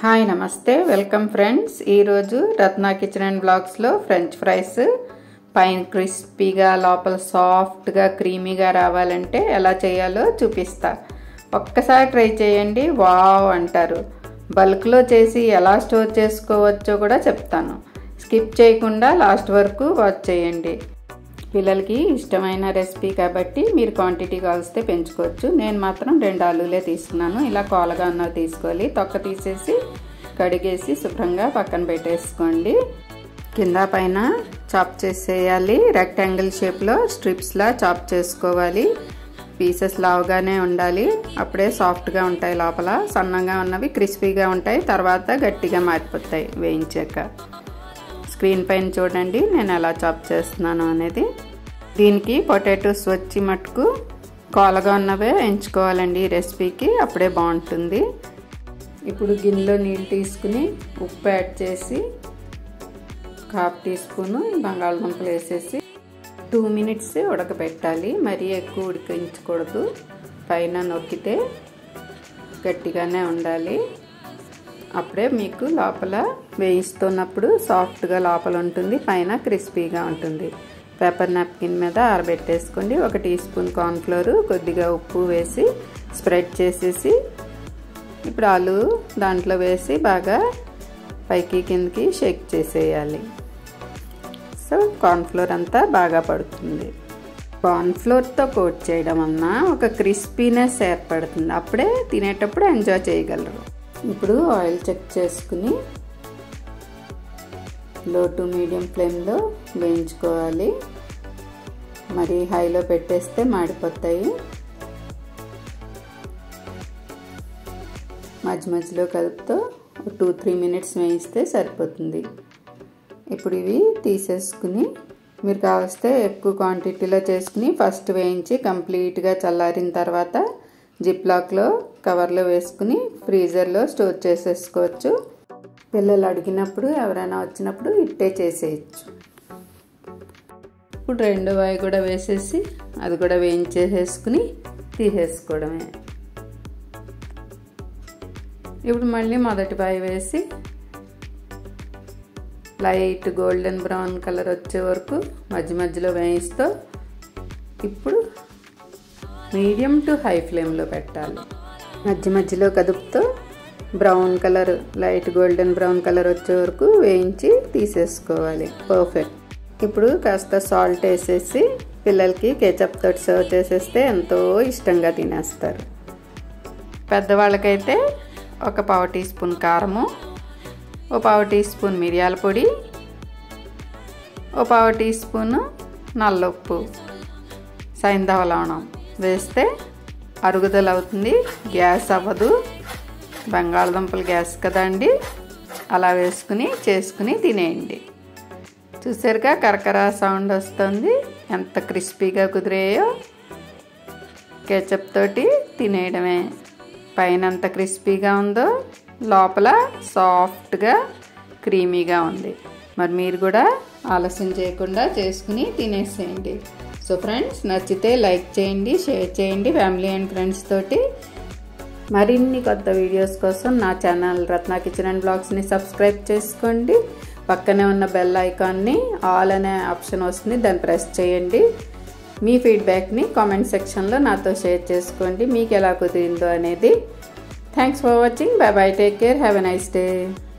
hi నమస్తే welcome friends ఈరోజు Ratna kitchen and బ్లాగ్స్లో ఫ్రెంచ్ ఫ్రైస్ పైన క్రిస్పీగా లోపల సాఫ్ట్గా క్రీమీగా రావాలంటే ఎలా చేయాలో చూపిస్తా ఒక్కసారి ట్రై చేయండి వావ్ అంటారు బల్క్లో చేసి ఎలా స్టోర్ చేసుకోవచ్చో కూడా చెప్తాను స్కిప్ చేయకుండా లాస్ట్ వరకు వాచ్ చేయండి పిల్లలకి ఇష్టమైన రెసిపీ కాబట్టి మీరు క్వాంటిటీ కావలిస్తే పెంచుకోవచ్చు నేను మాత్రం రెండు ఆలులే తీసుకున్నాను ఇలా కోలగా ఉన్నవి తీసుకోవాలి తొక్క తీసేసి కడిగేసి శుభ్రంగా పక్కన పెట్టేసుకోండి కింద పైన చాప్ చేసేయాలి రెక్టాంగిల్ షేప్లో స్ట్రిప్స్లా చాప్ చేసుకోవాలి పీసెస్ లావుగానే ఉండాలి అప్పుడే సాఫ్ట్గా ఉంటాయి లోపల సన్నగా ఉన్నవి క్రిస్పీగా ఉంటాయి తర్వాత గట్టిగా మారిపోతాయి వేయించాక స్క్రీన్ పైన చూడండి నేను ఎలా చాప్ చేస్తున్నాను అనేది దీనికి పొటాటోస్ వచ్చి మటుకు కోలగా ఉన్నవే ఎంచుకోవాలండి ఈ రెసిపీకి అప్పుడే బాగుంటుంది ఇప్పుడు గిన్నెలో నీళ్ళు తీసుకుని ఉప్పు యాడ్ చేసి హాఫ్ టీ స్పూను బంగాళదుంపలు వేసేసి టూ మినిట్స్ ఉడకబెట్టాలి మరీ ఎక్కువ ఉడికించకూడదు పైన నొక్కితే గట్టిగానే ఉండాలి అప్పుడే మీకు లోపల వేయిస్తున్నప్పుడు సాఫ్ట్గా లోపల ఉంటుంది పైన క్రిస్పీగా ఉంటుంది పేపర్ నాప్కిన్ మీద ఆరబెట్టేసుకోండి ఒక టీ స్పూన్ కార్న్ఫ్లోర్ కొద్దిగా ఉప్పు వేసి స్ప్రెడ్ చేసేసి ఇప్పుడు ఆలు దాంట్లో వేసి బాగా పైకి కిందకి షేక్ చేసేయాలి సో కార్న్ఫ్లోర్ అంతా బాగా పడుతుంది కార్న్ఫ్లోర్తో కోట్ చేయడం వలన ఒక క్రిస్పీనెస్ ఏర్పడుతుంది అప్పుడే తినేటప్పుడు ఎంజాయ్ చేయగలరు ఇప్పుడు ఆయిల్ చెక్ చేసుకుని లో టు మీడియం ఫ్లేమ్లో వేయించుకోవాలి మరి హైలో పెట్టేస్తే మాడిపోతాయి మధ్య మధ్యలో కలుపుతో టూ త్రీ మినిట్స్ వేయిస్తే సరిపోతుంది ఇప్పుడు ఇవి తీసేసుకుని మీరు కావస్తే ఎక్కువ క్వాంటిటీలో చేసుకుని ఫస్ట్ వేయించి కంప్లీట్గా చల్లారిన తర్వాత జిప్ లాక్లో కవర్లో వేసుకుని ఫ్రీజర్లో స్టోర్ చేసేసుకోవచ్చు పిల్లలు అడిగినప్పుడు ఎవరైనా వచ్చినప్పుడు ఇట్టే చేసేయచ్చు ఇప్పుడు రెండు వాయి కూడా వేసేసి అది కూడా వేయించేసేసుకుని తీసేసుకోవడమే ఇప్పుడు మళ్ళీ మొదటి బాయి వేసి లైట్ గోల్డెన్ బ్రౌన్ కలర్ వచ్చే వరకు మధ్య మధ్యలో వేయిస్తూ ఇప్పుడు మీడియం టు హై ఫ్లేమ్లో పెట్టాలి మధ్య మధ్యలో కదుపుతూ brown colour light golden brown colour వచ్చే వరకు వేయించి తీసేసుకోవాలి పర్ఫెక్ట్ ఇప్పుడు కాస్త సాల్ట్ వేసేసి పిల్లలకి కేచప్ తోటి సర్వ్ చేసేస్తే ఎంతో ఇష్టంగా తినేస్తారు పెద్దవాళ్ళకైతే ఒక పావు టీ స్పూన్ కారము ఓ పావు టీ స్పూన్ మిరియాల పొడి ఓ పావు టీ స్పూను నల్లొప్పు సైంధవ లవణం వేస్తే అరుగుదల అవుతుంది గ్యాస్ అవ్వదు బంగాళదుంపలు గ్యాస్ కదండి అలా వేసుకుని చేసుకుని తినేయండి చూసారుగా కరకర సౌండ్ వస్తుంది ఎంత క్రిస్పీగా కుదిరేయో కెచప్ తోటి తినేయడమే పైన ఎంత క్రిస్పీగా ఉందో లోపల సాఫ్ట్గా క్రీమీగా ఉంది మరి మీరు కూడా ఆలస్యం చేయకుండా చేసుకుని తినేసేయండి సో ఫ్రెండ్స్ నచ్చితే లైక్ చేయండి షేర్ చేయండి ఫ్యామిలీ అండ్ ఫ్రెండ్స్ తోటి మరిన్ని కొత్త వీడియోస్ కోసం నా ఛానల్ రత్నా కిచెన్ అండ్ బ్లాగ్స్ని సబ్స్క్రైబ్ చేసుకోండి పక్కనే ఉన్న బెల్ ఐకాన్ని ఆల్ అనే ఆప్షన్ వస్తుంది దాన్ని ప్రెస్ చేయండి మీ ఫీడ్బ్యాక్ని కామెంట్ సెక్షన్లో నాతో షేర్ చేసుకోండి మీకు ఎలా కుదిరిందో అనేది thanks for watching bye bye take care have a nice day